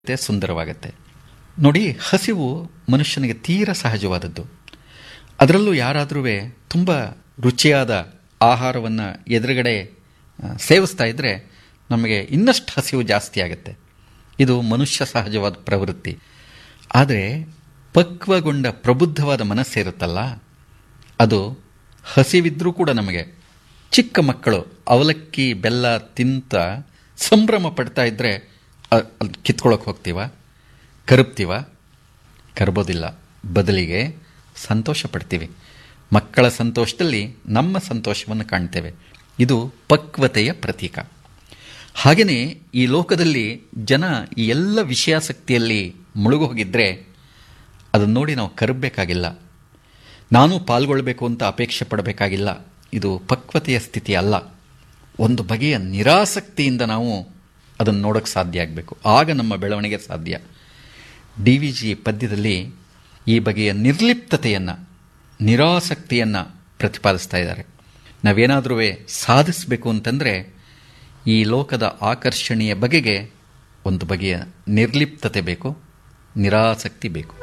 ಮತ್ತೆ ಸುಂದರವಾಗತ್ತೆ ನೋಡಿ ಹಸಿವು ಮನುಷ್ಯನಿಗೆ ತೀರ ಸಹಜವಾದದ್ದು ಅದರಲ್ಲೂ ಯಾರಾದರೂ ತುಂಬ ರುಚಿಯಾದ ಆಹಾರವನ್ನು ಎದುರುಗಡೆ ಆ, ಸೇವಿಸ್ತಾ ಇದ್ದರೆ ನಮಗೆ ಇನ್ನಷ್ಟು ಹಸಿವು ಜಾಸ್ತಿ ಆಗುತ್ತೆ ಇದು ಮನುಷ್ಯ ಸಹಜವಾದ ಪ್ರವೃತ್ತಿ ಆದರೆ ಪಕ್ವಗೊಂಡ ಪ್ರಬುದ್ಧವಾದ ಮನಸ್ಸಿರುತ್ತಲ್ಲ ಅದು ಹಸಿವಿದ್ರೂ ಕೂಡ ನಮಗೆ ಚಿಕ್ಕ ಮಕ್ಕಳು ಅವಲಕ್ಕಿ ಬೆಲ್ಲ ತಿಂತ ಸಂಭ್ರಮ ಪಡ್ತಾ ಇದ್ದರೆ ಅಲ್ಲಿ ಕಿತ್ಕೊಳ್ಳೋಕೆ ಹೋಗ್ತೀವ ಕರುಬ್ತೀವ ಕರ್ಬೋದಿಲ್ಲ ಬದಲಿಗೆ ಸಂತೋಷ ಪಡ್ತೀವಿ ಮಕ್ಕಳ ಸಂತೋಷದಲ್ಲಿ ನಮ್ಮ ಸಂತೋಷವನ್ನು ಕಾಣ್ತೇವೆ ಇದು ಪಕ್ವತೆಯ ಪ್ರತೀಕ ಹಾಗೆಯೇ ಈ ಲೋಕದಲ್ಲಿ ಜನ ಈ ಎಲ್ಲ ವಿಷಯಾಸಕ್ತಿಯಲ್ಲಿ ಮುಳುಗೋಗಿದ್ರೆ ಅದನ್ನು ನೋಡಿ ನಾವು ಕರಬೇಕಾಗಿಲ್ಲ ನಾನು ಪಾಲ್ಗೊಳ್ಬೇಕು ಅಂತ ಅಪೇಕ್ಷೆ ಪಡಬೇಕಾಗಿಲ್ಲ ಇದು ಪಕ್ವತೆಯ ಸ್ಥಿತಿ ಅಲ್ಲ ಒಂದು ಬಗೆಯ ನಿರಾಸಕ್ತಿಯಿಂದ ನಾವು ಅದನ್ನು ನೋಡೋಕ್ಕೆ ಸಾಧ್ಯ ಆಗಬೇಕು ಆಗ ನಮ್ಮ ಬೆಳವಣಿಗೆ ಸಾಧ್ಯ ಡಿ ವಿ ಜಿ ಪದ್ಯದಲ್ಲಿ ಈ ಬಗೆಯ ನಿರ್ಲಿಪ್ತತೆಯನ್ನು ನಿರಾಸಕ್ತಿಯನ್ನು ಪ್ರತಿಪಾದಿಸ್ತಾ ಇದ್ದಾರೆ ನಾವೇನಾದರೂ ಸಾಧಿಸಬೇಕು ಅಂತಂದರೆ ಈ ಲೋಕದ ಆಕರ್ಷಣೆಯ ಬಗೆಗೆ ಒಂದು ಬಗೆಯ ನಿರ್ಲಿಪ್ತತೆ ಬೇಕು ನಿರಾಸಕ್ತಿ ಬೇಕು